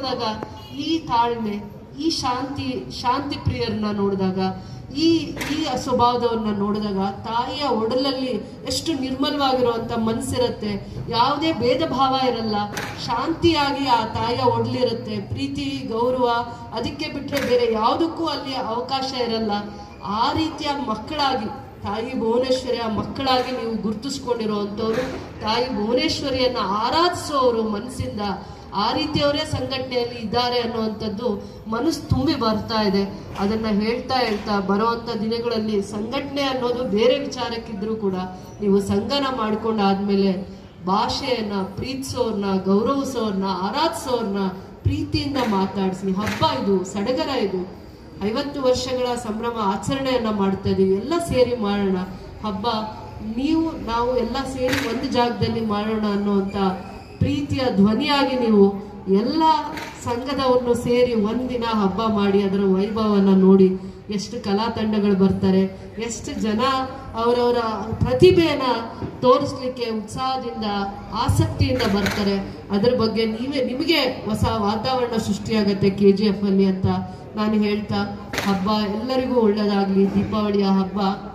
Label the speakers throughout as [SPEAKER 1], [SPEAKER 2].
[SPEAKER 1] ನೋಡಿದಾಗ ಈ ತಾಳ್ಮೆ ಈ ಶಾಂತಿ ಶಾಂತಿ ಪ್ರಿಯರನ್ನ ನೋಡಿದಾಗ ಈ ಈ ಸ್ವಭಾವದವ್ರನ್ನ ನೋಡಿದಾಗ ತಾಯಿಯ ಒಡಲಲ್ಲಿ ಎಷ್ಟು ನಿರ್ಮಲವಾಗಿರುವಂತ ಮನ್ಸಿರತ್ತೆ ಯಾವುದೇ ಭೇದ ಭಾವ ಇರಲ್ಲ ಶಾಂತಿಯಾಗಿ ಆ ತಾಯಿಯ ಒಡಲಿರುತ್ತೆ ಪ್ರೀತಿ ಗೌರವ ಅದಕ್ಕೆ ಬಿಟ್ರೆ ಬೇರೆ ಯಾವುದಕ್ಕೂ ಅಲ್ಲಿ ಅವಕಾಶ ಇರಲ್ಲ ಆ ರೀತಿಯ ಮಕ್ಕಳಾಗಿ ತಾಯಿ ಭುವನೇಶ್ವರಿಯ ಮಕ್ಕಳಾಗಿ ನೀವು ಗುರುತಿಸ್ಕೊಂಡಿರುವಂಥವ್ರು ತಾಯಿ ಭುವನೇಶ್ವರಿಯನ್ನ ಆರಾಧಿಸೋರು ಮನಸ್ಸಿಂದ ಆ ರೀತಿಯವರೇ ಸಂಘಟನೆಯಲ್ಲಿ ಇದ್ದಾರೆ ಅನ್ನುವಂಥದ್ದು ಮನಸ್ಸು ತುಂಬಿ ಬರ್ತಾ ಇದೆ ಅದನ್ನ ಹೇಳ್ತಾ ಹೇಳ್ತಾ ಬರುವಂತ ದಿನಗಳಲ್ಲಿ ಸಂಘಟನೆ ಅನ್ನೋದು ಬೇರೆ ವಿಚಾರಕ್ಕಿದ್ರೂ ಕೂಡ ನೀವು ಸಂಗನ ಮಾಡ್ಕೊಂಡು ಆದ್ಮೇಲೆ ಭಾಷೆಯನ್ನ ಪ್ರೀತಿಸೋರ್ನ ಗೌರವಿಸೋರ್ನ ಆರಾಧಿಸೋರ್ನ ಪ್ರೀತಿಯಿಂದ ಮಾತಾಡಿಸಿ ಹಬ್ಬ ಇದು ಸಡಗರ ಇದು ಐವತ್ತು ವರ್ಷಗಳ ಸಂಭ್ರಮ ಆಚರಣೆಯನ್ನ ಮಾಡ್ತಾ ಇದೀವಿ ಎಲ್ಲ ಸೇರಿ ಮಾಡೋಣ ಹಬ್ಬ ನೀವು ನಾವು ಎಲ್ಲ ಸೇರಿ ಒಂದು ಜಾಗದಲ್ಲಿ ಮಾಡೋಣ ಅನ್ನುವಂತ ಪ್ರೀತಿಯ ಧ್ವನಿಯಾಗಿ ನೀವು ಎಲ್ಲ ಸಂಘದವನ್ನು ಸೇರಿ ಒಂದಿನ ಹಬ್ಬ ಮಾಡಿ ಅದರ ವೈಭವನ ನೋಡಿ ಎಷ್ಟು ಕಲಾ ತಂಡಗಳು ಬರ್ತಾರೆ ಎಷ್ಟು ಜನ ಅವರವರ ಪ್ರತಿಭೆಯನ್ನ ತೋರಿಸ್ಲಿಕ್ಕೆ ಉತ್ಸಾಹದಿಂದ ಆಸಕ್ತಿಯಿಂದ ಬರ್ತಾರೆ ಅದ್ರ ಬಗ್ಗೆ ನೀವೇ ನಿಮಗೆ ಹೊಸ ವಾತಾವರಣ ಸೃಷ್ಟಿಯಾಗತ್ತೆ ಕೆ ಜಿ ಎಫ್ ಅಲ್ಲಿ ಅಂತ ನಾನು ಹೇಳ್ತಾ ಹಬ್ಬ ಎಲ್ಲರಿಗೂ ಒಳ್ಳೇದಾಗ್ಲಿ ದೀಪಾವಳಿಯ ಹಬ್ಬ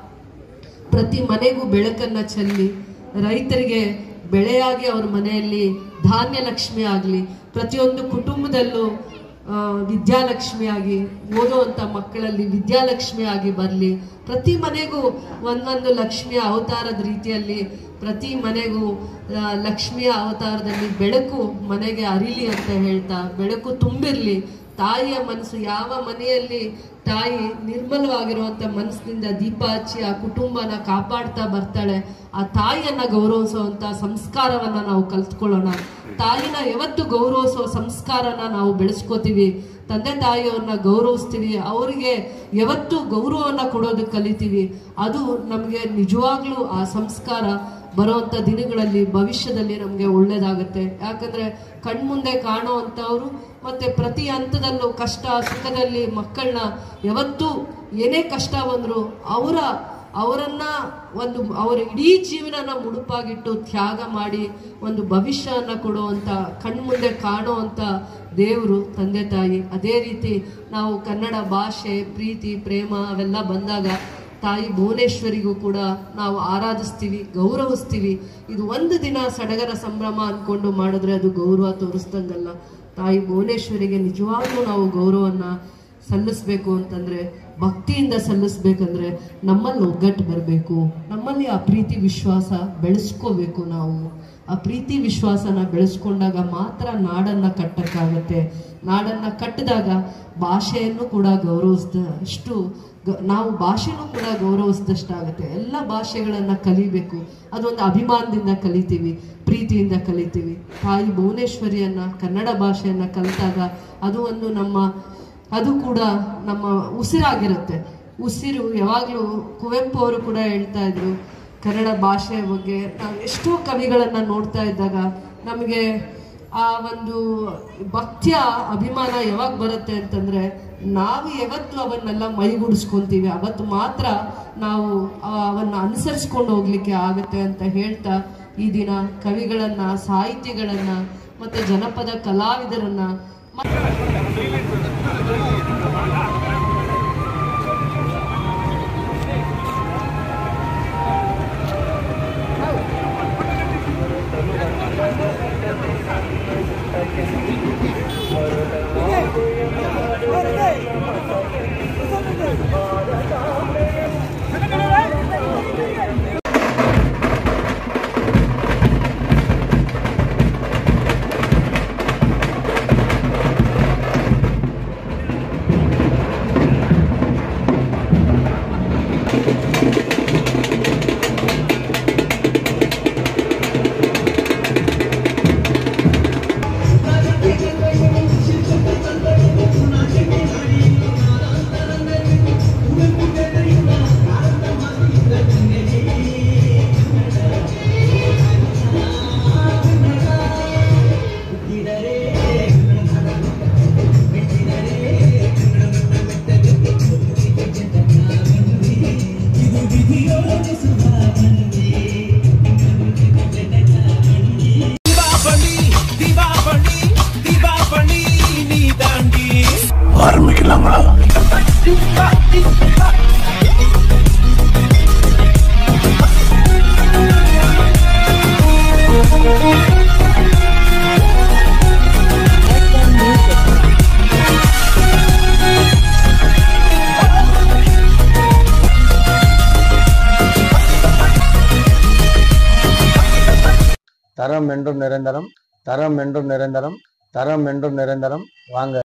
[SPEAKER 1] ಪ್ರತಿ ಮನೆಗೂ ಬೆಳಕನ್ನ ಚೆಲ್ಲಿ ರೈತರಿಗೆ ಬೆಳೆಯಾಗಿ ಅವ್ರ ಮನೆಯಲ್ಲಿ ಧಾನ್ಯ ಲಕ್ಷ್ಮಿ ಆಗಲಿ ಪ್ರತಿಯೊಂದು ಕುಟುಂಬದಲ್ಲೂ ಆ, ವಿದ್ಯಾಲಕ್ಷ್ಮಿ ಆಗಿ ಓದುವಂಥ ಮಕ್ಕಳಲ್ಲಿ ವಿದ್ಯಾಲಕ್ಷ್ಮಿ ಆಗಿ ಬರಲಿ ಪ್ರತಿ ಮನೆಗೂ ಒಂದೊಂದು ಲಕ್ಷ್ಮಿಯ ಅವತಾರದ ರೀತಿಯಲ್ಲಿ ಪ್ರತಿ ಮನೆಗೂ ಆ, ಲಕ್ಷ್ಮಿಯ ಅವತಾರದಲ್ಲಿ ಬೆಳಕು ಮನೆಗೆ ಅರಿಲಿ ಅಂತ ಹೇಳ್ತಾ ಬೆಳಕು ತುಂಬಿರ್ಲಿ ತಾಯಿಯ ಮನಸ್ಸು ಯಾವ ಮನೆಯಲ್ಲಿ ತಾಯಿ ನಿರ್ಮಲವಾಗಿರುವಂತ ಮನಸ್ಸಿನಿಂದ ದೀಪ ಹಚ್ಚಿ ಆ ಕುಟುಂಬನ ಕಾಪಾಡ್ತಾ ಬರ್ತಾಳೆ ಆ ತಾಯಿಯನ್ನ ಗೌರವಿಸುವಂತ ಸಂಸ್ಕಾರವನ್ನ ನಾವು ಕಲ್ತ್ಕೊಳ್ಳೋಣ ತಾಯಿನ ಯಾವತ್ತು ಗೌರವಿಸುವ ಸಂಸ್ಕಾರನ ನಾವು ಬೆಳೆಸ್ಕೋತೀವಿ ತಂದೆ ತಾಯಿಯವ್ರನ್ನ ಗೌರವಿಸ್ತೀವಿ ಅವರಿಗೆ ಯಾವತ್ತು ಗೌರವವನ್ನ ಕೊಡೋದಕ್ಕೆ ಕಲಿತೀವಿ ಅದು ನಮಗೆ ನಿಜವಾಗ್ಲೂ ಆ ಸಂಸ್ಕಾರ ಬರುವಂತ ದಿನಗಳಲ್ಲಿ ಭವಿಷ್ಯದಲ್ಲಿ ನಮಗೆ ಒಳ್ಳೇದಾಗುತ್ತೆ ಯಾಕಂದ್ರೆ ಕಣ್ಮುಂದೆ ಕಾಣುವಂಥವ್ರು ಮತ್ತೆ ಪ್ರತಿ ಹಂತದಲ್ಲೂ ಕಷ್ಟ ಸುಖದಲ್ಲಿ ಮಕ್ಕಳನ್ನ ಯಾವತ್ತೂ ಏನೇ ಕಷ್ಟ ಬಂದ್ರು ಅವರ ಅವರನ್ನ ಒಂದು ಅವರ ಇಡೀ ಜೀವನನ ಮುಡುಪಾಗಿಟ್ಟು ತ್ಯಾಗ ಮಾಡಿ ಒಂದು ಭವಿಷ್ಯವನ್ನ ಕೊಡುವಂತ ಕಣ್ಮುಂದೆ ಕಾಣುವಂತ ದೇವರು ತಂದೆ ತಾಯಿ ಅದೇ ರೀತಿ ನಾವು ಕನ್ನಡ ಭಾಷೆ ಪ್ರೀತಿ ಪ್ರೇಮ ಅವೆಲ್ಲ ಬಂದಾಗ ತಾಯಿ ಭುವನೇಶ್ವರಿಗೂ ಕೂಡ ನಾವು ಆರಾಧಿಸ್ತೀವಿ ಗೌರವಿಸ್ತೀವಿ ಇದು ಒಂದು ದಿನ ಸಡಗರ ಸಂಭ್ರಮ ಅನ್ಕೊಂಡು ಮಾಡಿದ್ರೆ ಅದು ಗೌರವ ತೋರಿಸ್ದಂಗಲ್ಲ ತಾಯಿ ಭುವನೇಶ್ವರಿಗೆ ನಿಜವಾಗ್ಲೂ ನಾವು ಗೌರವನ್ನ ಸಲ್ಲಿಸ್ಬೇಕು ಅಂತಂದ್ರೆ ಭಕ್ತಿಯಿಂದ ಸಲ್ಲಿಸ್ಬೇಕಂದ್ರೆ ನಮ್ಮಲ್ಲಿ ಒಗ್ಗಟ್ಟು ಬರಬೇಕು ನಮ್ಮಲ್ಲಿ ಆ ಪ್ರೀತಿ ವಿಶ್ವಾಸ ಬೆಳೆಸ್ಕೋಬೇಕು ನಾವು ಆ ಪ್ರೀತಿ ವಿಶ್ವಾಸನ ಬೆಳೆಸ್ಕೊಂಡಾಗ ಮಾತ್ರ ನಾಡನ್ನ ಕಟ್ಟಕ್ಕಾಗತ್ತೆ ನಾಡನ್ನ ಕಟ್ಟಿದಾಗ ಭಾಷೆಯನ್ನು ಕೂಡ ಗೌರವಿಸಿದಷ್ಟು ಗ- ನಾವು ಭಾಷೆನೂ ಕೂಡ ಗೌರವಿಸಿದಷ್ಟಾಗತ್ತೆ ಎಲ್ಲ ಭಾಷೆಗಳನ್ನ ಕಲಿಬೇಕು ಅದೊಂದು ಅಭಿಮಾನದಿಂದ ಕಲಿತೀವಿ ಪ್ರೀತಿಯಿಂದ ಕಲಿತೀವಿ ತಾಯಿ ಭುವನೇಶ್ವರಿಯನ್ನ ಕನ್ನಡ ಭಾಷೆಯನ್ನ ಕಲಿತಾಗ ಅದು ಒಂದು ನಮ್ಮ ಅದು ಕೂಡ ನಮ್ಮ ಉಸಿರಾಗಿರುತ್ತೆ ಉಸಿರು ಯಾವಾಗಲೂ ಕುವೆಂಪು ಅವರು ಕೂಡ ಹೇಳ್ತಾ ಇದ್ರು ಕನ್ನಡ ಭಾಷೆಯ ಬಗ್ಗೆ ನಾವು ಎಷ್ಟೋ ಕವಿಗಳನ್ನ ನೋಡ್ತಾ ಇದ್ದಾಗ ನಮಗೆ ಆ ಒಂದು ಭಕ್ತಿಯ ಅಭಿಮಾನ ಯಾವಾಗ ಬರುತ್ತೆ ಅಂತಂದ್ರೆ ನಾವು ಯಾವತ್ತು ಅವನ್ನೆಲ್ಲ ಮೈಗೂಡಿಸ್ಕೊಂತೀವಿ ಅವತ್ತು ಮಾತ್ರ ನಾವು ಆ- ಅವನ್ನ ಅನುಸರಿಸ್ಕೊಂಡು ಹೋಗ್ಲಿಕ್ಕೆ ಆಗತ್ತೆ ಅಂತ ಹೇಳ್ತಾ ಈ ದಿನ ಕವಿಗಳನ್ನ ಸಾಹಿತಿಗಳನ್ನ ಮತ್ತೆ ಜನಪದ ಕಲಾವಿದರನ್ನ ಮತ್ತೆ
[SPEAKER 2] ದೀಪಾವಳಿ ದೀಪಾವಳಿ ದೀಪಾವಳಿ ஆரம்பிக்கலாங்களா
[SPEAKER 3] தரம் என்றும் நிரந்தரம் தரம் என்றும் நிரந்தரம் தரம் என்றும் நிரந்தரம் வாங்க